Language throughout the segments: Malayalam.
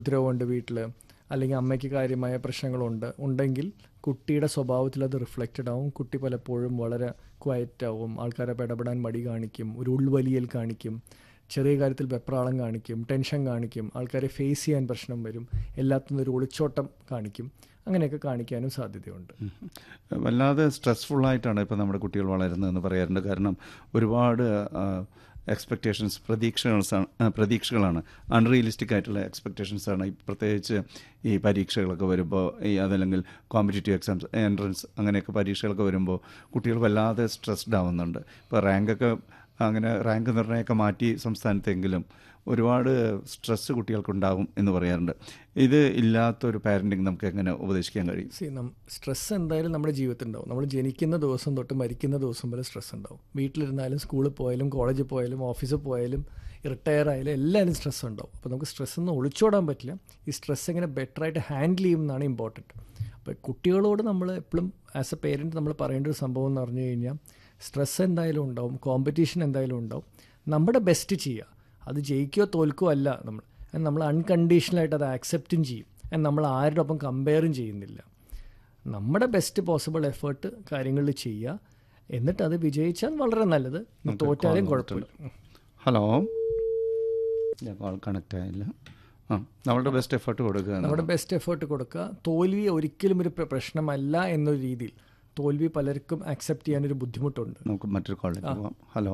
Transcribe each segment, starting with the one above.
ഉപദ്രവമുണ്ട് വീട്ടിൽ അല്ലെങ്കിൽ അമ്മയ്ക്ക് കാര്യമായ പ്രശ്നങ്ങളുണ്ട് ഉണ്ടെങ്കിൽ കുട്ടിയുടെ സ്വഭാവത്തിൽ അത് റിഫ്ലക്റ്റഡ് ആവും കുട്ടി പലപ്പോഴും വളരെ ക്വയറ്റ് ആവും ആൾക്കാരെ ഇടപെടാൻ മടി കാണിക്കും ഒരു ഉൾവലിയൽ കാണിക്കും ചെറിയ കാര്യത്തിൽ വെപ്രാളം കാണിക്കും ടെൻഷൻ കാണിക്കും ആൾക്കാരെ ഫേസ് ചെയ്യാൻ പ്രശ്നം വരും എല്ലാത്തിനും ഒരു ഒളിച്ചോട്ടം കാണിക്കും അങ്ങനെയൊക്കെ കാണിക്കാനും സാധ്യതയുണ്ട് വല്ലാതെ സ്ട്രെസ്ഫുൾ ആയിട്ടാണ് ഇപ്പോൾ നമ്മുടെ കുട്ടികൾ വളരുന്നതെന്ന് പറയാറുണ്ട് കാരണം ഒരുപാട് എക്സ്പെക്റ്റേഷൻസ് പ്രതീക്ഷകൾ പ്രതീക്ഷകളാണ് അൺറിയലിസ്റ്റിക് ആയിട്ടുള്ള എക്സ്പെക്റ്റേഷൻസ് ആണ് ഈ പ്രത്യേകിച്ച് ഈ പരീക്ഷകളൊക്കെ വരുമ്പോൾ ഈ അതല്ലെങ്കിൽ കോമ്പറ്റേറ്റീവ് എക്സാംസ് എൻട്രൻസ് അങ്ങനെയൊക്കെ പരീക്ഷകളൊക്കെ വരുമ്പോൾ കുട്ടികൾ വല്ലാതെ സ്ട്രെസ്ഡ് ആവുന്നുണ്ട് ഇപ്പോൾ റാങ്കൊക്കെ അങ്ങനെ റാങ്ക് നിർണ്ണയമൊക്കെ മാറ്റി സംസ്ഥാനത്തെങ്കിലും ഒരുപാട് സ്ട്രെസ്സ് കുട്ടികൾക്കുണ്ടാകും എന്ന് പറയാറുണ്ട് ഇത് ഇല്ലാത്തൊരു പാരൻറ്റിങ് നമുക്ക് എങ്ങനെ ഉപദേശിക്കാൻ കഴിയും സി നം സ്ട്രെസ് എന്തായാലും നമ്മുടെ ജീവിതത്തിൽ ഉണ്ടാവും നമ്മൾ ജനിക്കുന്ന ദിവസം തൊട്ട് മരിക്കുന്ന ദിവസം വരെ സ്ട്രെസ് ഉണ്ടാവും വീട്ടിലിരുന്നാലും സ്കൂളിൽ പോയാലും കോളേജിൽ പോയാലും ഓഫീസിൽ പോയാലും റിട്ടയർ ആയാലും എല്ലാവരും സ്ട്രെസ് ഉണ്ടാവും അപ്പോൾ നമുക്ക് സ്ട്രെസ് ഒന്നും ഒളിച്ചോടാൻ പറ്റില്ല ഈ സ്ട്രെസ് എങ്ങനെ ബെറ്ററായിട്ട് ഹാൻഡിൽ ചെയ്യുമെന്നാണ് ഇമ്പോർട്ടൻറ്റ് അപ്പോൾ കുട്ടികളോട് നമ്മൾ എപ്പോഴും ആസ് എ പേരൻറ്റ് നമ്മൾ പറയേണ്ട ഒരു സംഭവം എന്ന് പറഞ്ഞു കഴിഞ്ഞാൽ സ്ട്രെസ് എന്തായാലും ഉണ്ടാവും കോമ്പറ്റീഷൻ എന്തായാലും ഉണ്ടാവും നമ്മുടെ ബെസ്റ്റ് ചെയ്യുക അത് ജയിക്കുകയോ തോൽക്കുകയോ അല്ല നമ്മൾ നമ്മൾ അൺകണ്ടീഷണലായിട്ട് അത് ആക്സെപ്റ്റും ചെയ്യും നമ്മൾ ആരുടെ ഒപ്പം കമ്പയറും ചെയ്യുന്നില്ല നമ്മുടെ ബെസ്റ്റ് പോസിബിൾ എഫേർട്ട് കാര്യങ്ങളിൽ ചെയ്യുക എന്നിട്ട് അത് വിജയിച്ചാൽ വളരെ നല്ലത് തോറ്റാലും കുഴപ്പമില്ല ഹലോ കോൾ കണക്റ്റ് ആയില്ല ആ നമ്മളുടെ ബെസ്റ്റ് എഫേർട്ട് കൊടുക്കുക നമ്മുടെ ബെസ്റ്റ് എഫേർട്ട് കൊടുക്കുക തോൽവി ഒരിക്കലും ഒരു പ്രശ്നമല്ല എന്നൊരു രീതിയിൽ തോൽവി പലർക്കും അക്സെപ്റ്റ് ചെയ്യാനൊരു ബുദ്ധിമുട്ടുണ്ട് നമുക്ക് മറ്റൊരു കോളിലേക്ക് പോവാം ഹലോ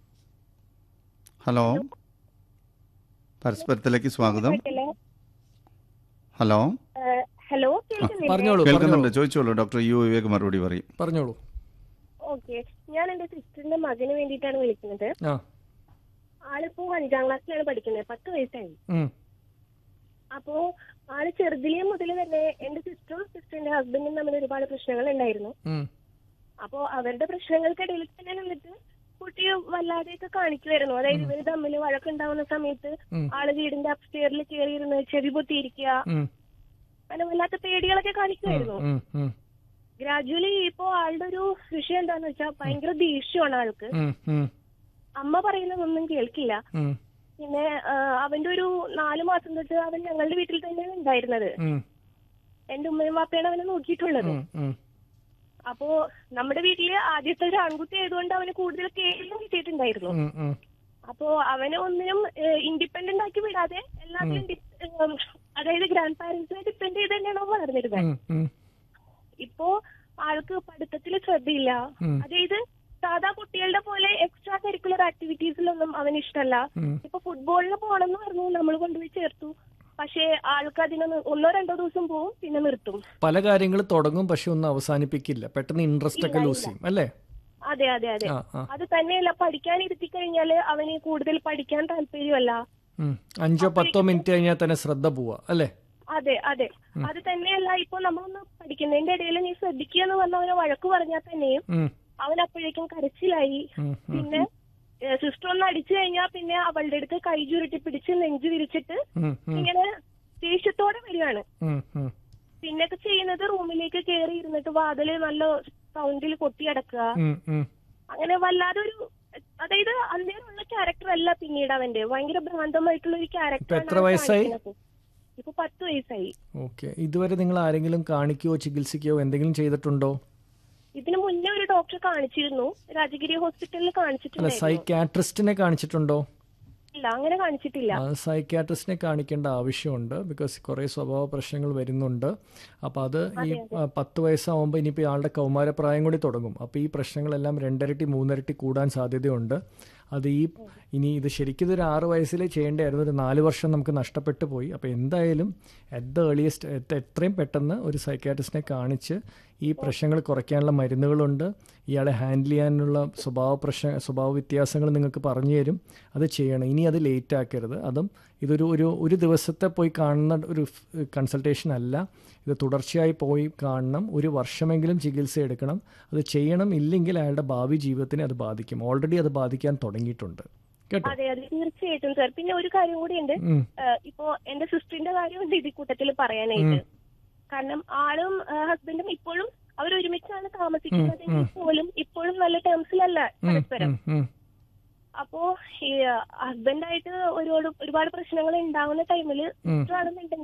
ഹലോ പരസ്പരത്തിലേക്ക് സ്വാഗതം ഹലോ ഹലോ പറഞ്ഞോളൂ കേൾക്കുന്നുണ്ട് ചോദിച്ചോളൂ ഡോക്ടർ യു വിവേക് മറുപടി പറയും പറഞ്ഞോളൂ ഓക്കെ ഞാൻ എന്റെ സിസ്റ്ററിന്റെ മകന് വേണ്ടിയിട്ടാണ് വിളിക്കുന്നത് ആ ആളിപ്പോ അഞ്ചാം ക്ലാസ്സിലാണ് പഠിക്കുന്നത് പത്ത് വയസ്സായി ഉം, അപ്പോ ആള് ചെറുതിലേ മുതൽ തന്നെ എന്റെ സിസ്റ്ററും സിസ്റ്ററിന്റെ ഹസ്ബൻഡും തമ്മിൽ ഒരുപാട് പ്രശ്നങ്ങൾ ഉണ്ടായിരുന്നു ഉം, അപ്പോ അവരുടെ പ്രശ്നങ്ങൾക്കിടയിൽ തന്നെ നിന്നിട്ട് കുട്ടി വല്ലാതെയൊക്കെ കാണിക്കുമായിരുന്നു അതായത് ഇവര് തമ്മിൽ വഴക്കുണ്ടാവുന്ന സമയത്ത് ഉം. ആള് വീടിന്റെ അപ്സ്റ്റേറിൽ കയറിയിരുന്ന് ചെവി പൊത്തിയിരിക്കുക ഉം, അങ്ങനെ വല്ലാത്ത പേടികളൊക്കെ കാണിക്കുമായിരുന്നു ഉം, ഉം, ഗ്രാജുവലി ഇപ്പോ ആളുടെ ഒരു വിഷയം എന്താന്ന് വെച്ചാൽ ഭയങ്കര ദേഷ്യമാണ് ആൾക്ക് ഉം, ഉം, അമ്മ പറയുന്നതൊന്നും കേൾക്കില്ല ഉം, പിന്നെ ആ, അവന്റെ ഒരു നാലു മാസം തൊട്ട് അവൻ ഞങ്ങളുടെ വീട്ടിൽ തന്നെയാണ് ഉണ്ടായിരുന്നത് ഉം, എന്റെ ഉമ്മയും വാപ്പയാണ് അവനെ നോക്കിയിട്ടുള്ളത് ഉം, ഉം, അപ്പോ നമ്മുടെ വീട്ടില് ആദ്യത്തെ ഒരു ആൺകുട്ടി ആയതുകൊണ്ട് അവന് കൂടുതൽ കേൾക്കും കിട്ടിയിട്ടുണ്ടായിരുന്നു ഉം, ഉം, അപ്പോ അവനെ ഒന്നിനും ഇൻഡിപെൻഡന്റ് ആക്കി വിടാതെ എല്ലാത്തിനും ഡി- ഉം, അതായത് ഗ്രാൻഡ് പാരന്റ്സിനെ ഡിപ്പെൻഡ് ചെയ്ത് തന്നെയാണ് അവൻ വളർന്നിരുന്നത് ഉം, ഉം, ഇപ്പോ ആൾക്ക് പഠിത്തത്തിൽ ശ്രദ്ധയില്ല ഉം. അതായത് സാധാ കുട്ടികളുടെ പോലെ എക്സ്ട്രാ കരിക്കുലർ ആക്ടിവിറ്റീസിലൊന്നും അവന് ഇഷ്ടമല്ല ഉം. ഇപ്പൊ ഫുട്ബോളിന് പോകണമെന്ന് പറഞ്ഞു നമ്മൾ കൊണ്ടുപോയി ചേർത്തു പക്ഷേ ആൾക്ക് അതിനൊന്ന് ഒന്നോ രണ്ടോ ദിവസം പോവും പിന്നെ നിർത്തും പല കാര്യങ്ങൾ തുടങ്ങും പക്ഷെ ഒന്നും അവസാനിപ്പിക്കില്ല പെട്ടെന്ന് ഇൻട്രസ്റ്റ് ഒക്കെ ലൂസ് ചെയ്യും അല്ലേ അതെ അതെ അതെ ആ ആ അത് തന്നെയല്ല പഠിക്കാൻ ഇരുത്തി കഴിഞ്ഞാല് അവന് കൂടുതൽ പഠിക്കാൻ താല്പര്യമല്ല ഉം. അഞ്ചോ പത്തോ മിനിറ്റ് കഴിഞ്ഞാൽ തന്നെ ശ്രദ്ധ പോവാ അല്ലേ അതെ അതെ അത് തന്നെയല്ല ഇപ്പൊ നമ്മളൊന്ന് പഠിക്കുന്നതിന്റെ ഇടയിൽ നീ ശ്രദ്ധിക്കുക എന്ന് പറഞ്ഞ അവനെ വഴക്ക് പറഞ്ഞാൽ തന്നെയും ഉം, അവൻ അപ്പോഴേക്കും കരച്ചിലായി ഉം, ഉം, പിന്നെ സിസ്റ്റർ ഒന്ന് അടിച്ചു കഴിഞ്ഞാൽ പിന്നെ അവളുടെ അടുത്ത് കൈ ചുരുട്ടി പിടിച്ച് നെഞ്ചു വിരിച്ചിട്ട് ഉം, ഉം, ഇങ്ങനെ ദേഷ്യത്തോടെ വരികയാണ് ഉം, ഉം, പിന്നൊക്കെ ചെയ്യുന്നത് റൂമിലേക്ക് കയറി ഇരുന്നിട്ട് വാതില് നല്ല സൗണ്ടിൽ കൊട്ടിയടക്കുക ഉം, ഉം. അങ്ങനെ വല്ലാതെ ഒരു അതായത് അന്നേരമുള്ള ക്യാരക്ടർ അല്ല പിന്നീട് അവന്റെ ഭയങ്കര ഭ്രാന്തമായിട്ടുള്ള ഒരു ഇപ്പൊ എത്ര വയസ്സായി? ക്യാരക്ടർ ഇപ്പൊ പത്ത് വയസ്സായി ഓക്കെ ഇതുവരെ നിങ്ങൾ ആരെങ്കിലും കാണിക്കുകയോ ചികിത്സിക്കുകയോ എന്തെങ്കിലും ചെയ്തിട്ടുണ്ടോ ഇതിനു മുന്നേ ഒരു ഡോക്ടറെ കാണിച്ചിരുന്നു രാജഗിരി ഹോസ്പിറ്റലിൽ അല്ല കാണിച്ചിട്ടുണ്ടായിരുന്നു സൈക്യാട്രിസ്റ്റിനെ കാണിച്ചിട്ടുണ്ടോ ഇല്ല അങ്ങനെ കാണിച്ചിട്ടില്ല സൈക്യാട്രിസ്റ്റിനെ കാണിക്കേണ്ട ആവശ്യമുണ്ട് ബിക്കോസ് കുറേ സ്വഭാവ പ്രശ്നങ്ങൾ വരുന്നുണ്ട് അപ്പോൾ അത് ഈ ആ, പത്ത് വയസ്സാവുമ്പോൾ ഇനിയിപ്പോൾ ആളുടെ കൗമാരപ്രായം കൂടി തുടങ്ങും അപ്പോൾ ഈ പ്രശ്നങ്ങളെല്ലാം രണ്ടരട്ടി മൂന്നരട്ടി കൂടാൻ സാധ്യതയുണ്ട് അത് ഈ ഇനി ഇത് ശരിക്കും ഇതൊരു ആറ് വയസ്സിൽ ചെയ്യേണ്ടതായിരുന്നു ഒരു നാല് വർഷം നമുക്ക് നഷ്ടപ്പെട്ടു പോയി അപ്പോൾ എന്തായാലും അറ്റ് ദ ഏർലിയസ്റ്റ് എത്രയും പെട്ടെന്ന് ഒരു സൈക്യാട്രിസ്റ്റിനെ കാണിച്ച് ഈ പ്രശ്നങ്ങൾ കുറയ്ക്കാനുള്ള മരുന്നുകളുണ്ട് ഇയാളെ ഹാൻഡിൽ ചെയ്യാനുള്ള സ്വഭാവ പ്രശ്ന സ്വഭാവ വ്യത്യാസങ്ങൾ നിങ്ങൾക്ക് പറഞ്ഞു തരും അത് ചെയ്യണം ഇനി അത് ലേറ്റ് ആക്കരുത് അതും ഇതൊരു ഒരു ഒരു ദിവസത്തെ പോയി കാണുന്ന ഒരു കൺസൾട്ടേഷൻ അല്ല ഇത് തുടർച്ചയായി പോയി കാണണം ഒരു വർഷമെങ്കിലും ചികിത്സ എടുക്കണം അത് ചെയ്യണം ഇല്ലെങ്കിൽ അയാളുടെ ഭാവി ജീവിതത്തിനെ അത് ബാധിക്കും ഓൾറെഡി അത് ബാധിക്കാൻ തുടങ്ങിയിട്ടുണ്ട് കേട്ടോ അതെ അതെ തീർച്ചയായിട്ടും സാർ പിന്നെ ഒരു കാര്യം കൂടി ഉണ്ട് ഉം, ഇപ്പോ എന്റെ സിസ്റ്ററിന്റെ കാര്യമുണ്ട് ഇത് കൂട്ടത്തിൽ പറയാനായിട്ട് കാരണം ആളും ഹസ്ബൻഡും ഇപ്പോഴും അവർ ഒരുമിച്ചാണ് താമസിക്കുന്നതെങ്കിൽ പോലും ഇപ്പോഴും നല്ല ടേംസിലല്ല ഉം, പരസ്പരം ഉം, ഉം. അപ്പോ ഈ ഹസ്ബൻഡായിട്ട് ഒരുപാട് ഒരുപാട് പ്രശ്നങ്ങൾ ഉണ്ടാവുന്ന ടൈമില് ഉം. ആണെന്നുണ്ടെങ്കിൽ